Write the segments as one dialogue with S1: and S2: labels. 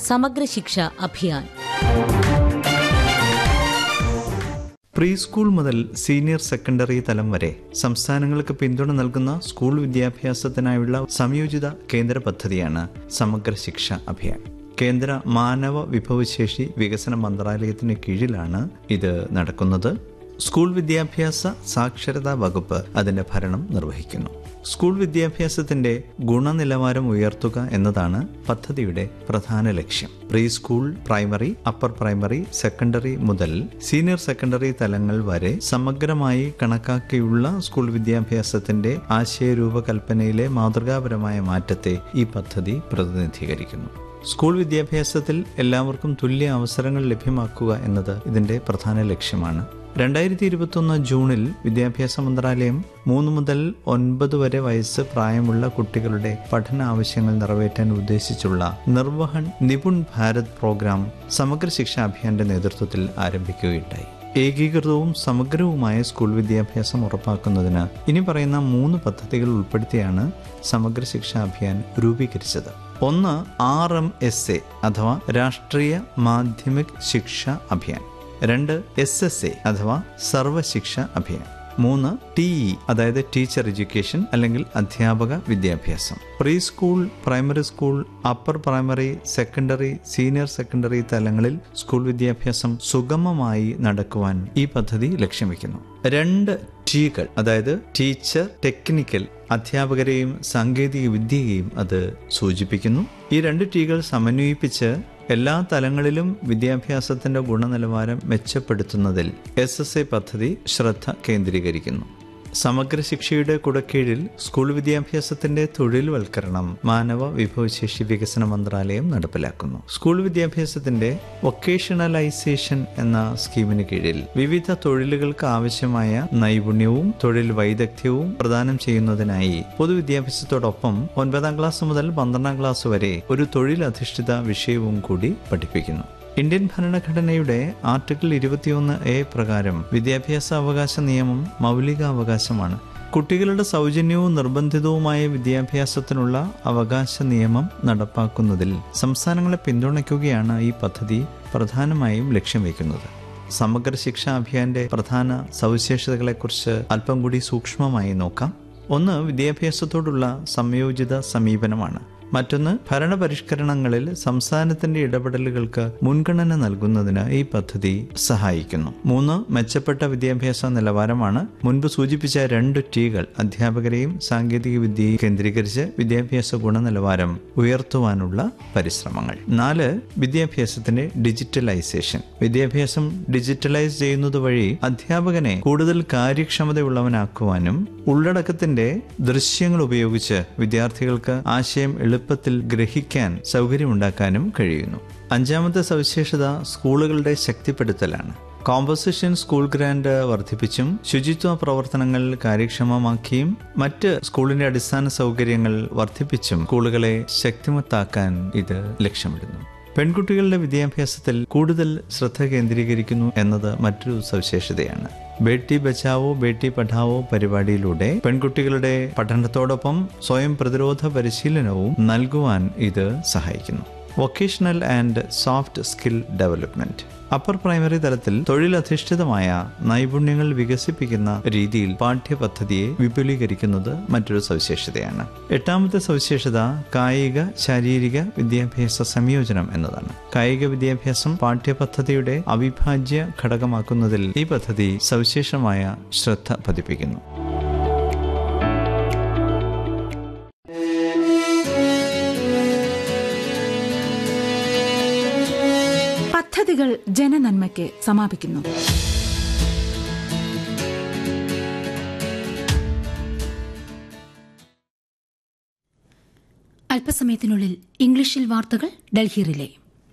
S1: സമഗ്ര Shiksha Abhiyan
S2: pre school മുതൽ senior secondary തലം വരെ സംസ്ഥാനങ്ങൾക്ക് പിന്തുണ നൽകുന്ന സ്കൂൾ വിദ്യാഭ്യാസത്തിനായുള്ള സംയോജിത കേന്ദ്ര പദ്ധതിയാണ് സമഗ്ര ശിക്ഷ അഭിയാൻ കേന്ദ്ര മാനവ വിഭവശേഷി വികസന മന്ത്രാലയത്തിന് കീഴിലാണ് ഇത് നടക്കുന്നത് സ്കൂൾ വിദ്യാഭ്യാസ സാക്ഷരതാ വകുപ്പ് അതിന്റെ ഭരണം നിർവഹിക്കുന്നു സ്കൂൾ വിദ്യാഭ്യാസത്തിന്റെ ഗുണനിലവാരം ഉയർത്തുക എന്നതാണ് പദ്ധതിയുടെ പ്രധാന ലക്ഷ്യം pre school primary upper primary secondary മുതൽ സീനിയർ സെക്കൻഡറി തലങ്ങൾ വരെ സമഗ്രമായി കണക്കാക്കിയുള്ള സ്കൂൾ വിദ്യാഭ്യാസത്തിന്റെ ആശയരൂപകൽപ്പനയിലെ മാതൃകാപരമായ മാറ്റത്തെ ഈ പദ്ധതി പ്രതിനിധീകരിക്കുന്നു സ്കൂൾ വിദ്യാഭ്യാസത്തിൽ എല്ലാവർക്കും തുല്യ അവസരങ്ങൾ ലഭ്യമാക്കുക എന്നത് ഇതിന്റെ പ്രധാന ലക്ഷ്യമാണ് രണ്ടായിരത്തി ഇരുപത്തൊന്ന് ജൂണിൽ വിദ്യാഭ്യാസ മന്ത്രാലയം മൂന്ന് മുതൽ ഒൻപത് വരെ വയസ്സ് പ്രായമുള്ള കുട്ടികളുടെ പഠന ആവശ്യങ്ങൾ നിറവേറ്റാൻ ഉദ്ദേശിച്ചുള്ള നിർവഹൺ നിപുൺ ഭാരത് പ്രോഗ്രാം സമഗ്ര ശിക്ഷാ അഭിയാന്റെ നേതൃത്വത്തിൽ ആരംഭിക്കുകയുണ്ടായി ഏകീകൃതവും സമഗ്രവുമായ സ്കൂൾ വിദ്യാഭ്യാസം ഉറപ്പാക്കുന്നതിന് ഇനി പറയുന്ന മൂന്ന് പദ്ധതികൾ ഉൾപ്പെടുത്തിയാണ് സമഗ്ര ശിക്ഷാ അഭിയാൻ രൂപീകരിച്ചത് ഒന്ന് ആർ എം എസ് എ അഥവാ രാഷ്ട്രീയ മാധ്യമിക് ശിക്ഷ അഭിയാൻ രണ്ട് എസ് എസ് എ അഥവാ സർവശിക്ഷ അഭിയാൻ മൂന്ന് ടി ഇ അതായത് ടീച്ചർ എഡ്യൂക്കേഷൻ അല്ലെങ്കിൽ അധ്യാപക വിദ്യാഭ്യാസം pre school primary school upper primary secondary senior secondary തലങ്ങളിൽ സ്കൂൾ വിദ്യാഭ്യാസം സുഗമമായി നടക്കുവാൻ ഈ പദ്ധതി ലക്ഷ്യം വയ്ക്കുന്നു രണ്ട് ടീകൾ അതായത് ടീച്ചർ ടെക്നിക്കൽ അധ്യാപകരെയും സാങ്കേതിക വിദ്യയെയും അത് സൂചിപ്പിക്കുന്നു ഈ രണ്ട് ടീകൾ സമന്വയിപ്പിച്ച് എല്ലാ തലങ്ങളിലും വിദ്യാഭ്യാസത്തിന്റെ ഗുണനിലവാരം മെച്ചപ്പെടുത്തുന്നതിൽ എസ് എസ് എ പദ്ധതി ശ്രദ്ധ കേന്ദ്രീകരിക്കുന്നു സമഗ്ര ശിക്ഷയുടെ കുടക്കീഴിൽ സ്കൂൾ വിദ്യാഭ്യാസത്തിന്റെ തൊഴിൽവൽക്കരണം മാനവ വിഭവശേഷി വികസന മന്ത്രാലയം നടപ്പിലാക്കുന്നു സ്കൂൾ വിദ്യാഭ്യാസത്തിന്റെ വൊക്കേഷണലൈസേഷൻ എന്ന സ്കീമിന് കീഴിൽ വിവിധ തൊഴിലുകൾക്ക് ആവശ്യമായ നൈപുണ്യവും തൊഴിൽ വൈദഗ്ധ്യവും പ്രദാനം ചെയ്യുന്നതിനായി പൊതുവിദ്യാഭ്യാസത്തോടൊപ്പം ഒൻപതാം ക്ലാസ് മുതൽ പന്ത്രണ്ടാം ക്ലാസ് വരെ ഒരു തൊഴിലധിഷ്ഠിത വിഷയവും കൂടി പഠിപ്പിക്കുന്നു ഇന്ത്യൻ ഭരണഘടനയുടെ ആർട്ടിക്കിൾ ഇരുപത്തിയൊന്ന് എ പ്രകാരം വിദ്യാഭ്യാസ അവകാശ നിയമം മൗലികാവകാശമാണ് കുട്ടികളുടെ സൗജന്യവും നിർബന്ധിതവുമായ വിദ്യാഭ്യാസത്തിനുള്ള അവകാശ നിയമം നടപ്പാക്കുന്നതിൽ സംസ്ഥാനങ്ങളെ പിന്തുണയ്ക്കുകയാണ് ഈ പദ്ധതി പ്രധാനമായും ലക്ഷ്യം വയ്ക്കുന്നത് സമഗ്ര ശിക്ഷാ അഭിയാന്റെ പ്രധാന സവിശേഷതകളെക്കുറിച്ച് അല്പം കൂടി സൂക്ഷ്മമായി നോക്കാം ഒന്ന് വിദ്യാഭ്യാസത്തോടുള്ള സംയോജിത സമീപനമാണ് മറ്റൊന്ന് ഭരണപരിഷ്കരണങ്ങളിൽ സംസ്ഥാനത്തിന്റെ ഇടപെടലുകൾക്ക് മുൻഗണന നൽകുന്നതിന് ഈ പദ്ധതി സഹായിക്കുന്നു മൂന്ന് മെച്ചപ്പെട്ട വിദ്യാഭ്യാസ നിലവാരമാണ് മുൻപ് സൂചിപ്പിച്ച രണ്ട് ടീകൾ അധ്യാപകരെയും സാങ്കേതിക വിദ്യയും കേന്ദ്രീകരിച്ച് വിദ്യാഭ്യാസ ഗുണനിലവാരം ഉയർത്തുവാനുള്ള പരിശ്രമങ്ങൾ നാല് വിദ്യാഭ്യാസത്തിന്റെ ഡിജിറ്റലൈസേഷൻ വിദ്യാഭ്യാസം ഡിജിറ്റലൈസ് ചെയ്യുന്നത് വഴി അധ്യാപകനെ കൂടുതൽ കാര്യക്ഷമതയുള്ളവനാക്കുവാനും ഉള്ളടക്കത്തിന്റെ ദൃശ്യങ്ങൾ ഉപയോഗിച്ച് വിദ്യാർത്ഥികൾക്ക് ആശയം എളുപ്പത്തിൽ ഗ്രഹിക്കാൻ സൗകര്യമുണ്ടാക്കാനും കഴിയുന്നു അഞ്ചാമത്തെ സവിശേഷത സ്കൂളുകളുടെ ശക്തിപ്പെടുത്തലാണ് കോമ്പോസിഷൻ സ്കൂൾ ഗ്രാൻഡ് വർദ്ധിപ്പിച്ചും ശുചിത്വ പ്രവർത്തനങ്ങൾ കാര്യക്ഷമമാക്കിയും മറ്റ് സ്കൂളിന്റെ അടിസ്ഥാന സൗകര്യങ്ങൾ വർദ്ധിപ്പിച്ചും സ്കൂളുകളെ ശക്തിമത്താക്കാൻ ഇത് ലക്ഷ്യമിടുന്നു പെൺകുട്ടികളുടെ വിദ്യാഭ്യാസത്തിൽ കൂടുതൽ ശ്രദ്ധ കേന്ദ്രീകരിക്കുന്നു എന്നത് മറ്റൊരു സവിശേഷതയാണ് ബേട്ടി ബച്ചാവോ ബേട്ടി പഠാവോ പരിപാടിയിലൂടെ പെൺകുട്ടികളുടെ പഠനത്തോടൊപ്പം സ്വയം പ്രതിരോധ പരിശീലനവും നൽകുവാൻ ഇത് സഹായിക്കുന്നു vocational and soft skill development upper primary തലത്തിൽ തൊഴിലധിഷ്ഠിതമായ നൈപുണ്യങ്ങൾ വികസിപ്പിക്കുന്ന രീതിയിൽ പാഠ്യപദ്ധതിയെ വിപുലീകരിക്കുന്നത് മറ്റൊരു സവിശേഷതയാണ് എട്ടാമത്തെ സവിശേഷത കായിക ശാരീരിക വിദ്യാഭ്യാസ സംയോജനം എന്നതാണ് കായിക വിദ്യാഭ്യാസം പാഠ്യപദ്ധതിയുടെ അവിഭാജ്യ ഘടകമാക്കുന്നതിൽ ഈ പദ്ധതി സവിശേഷമായ ശ്രദ്ധ പതിപ്പിക്കുന്നു
S3: പദ്ധതികൾ ജനനന്മയ്ക്ക് സമാപിക്കുന്നു
S4: അല്പസമയത്തിനുള്ളിൽ ഇംഗ്ലീഷിൽ വാർത്തകൾ Delhi relay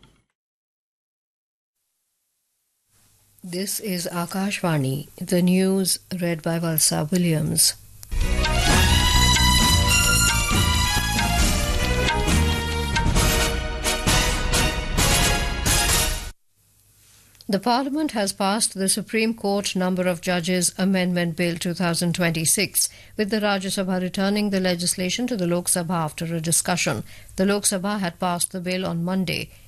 S5: This is Akashvani, the news read by Valsa Williams. The Parliament has passed the Supreme Court Number of Judges Amendment Bill 2026, with the Rajya Sabha returning the legislation to the Lok Sabha after a discussion. The Lok Sabha had passed the bill on Monday.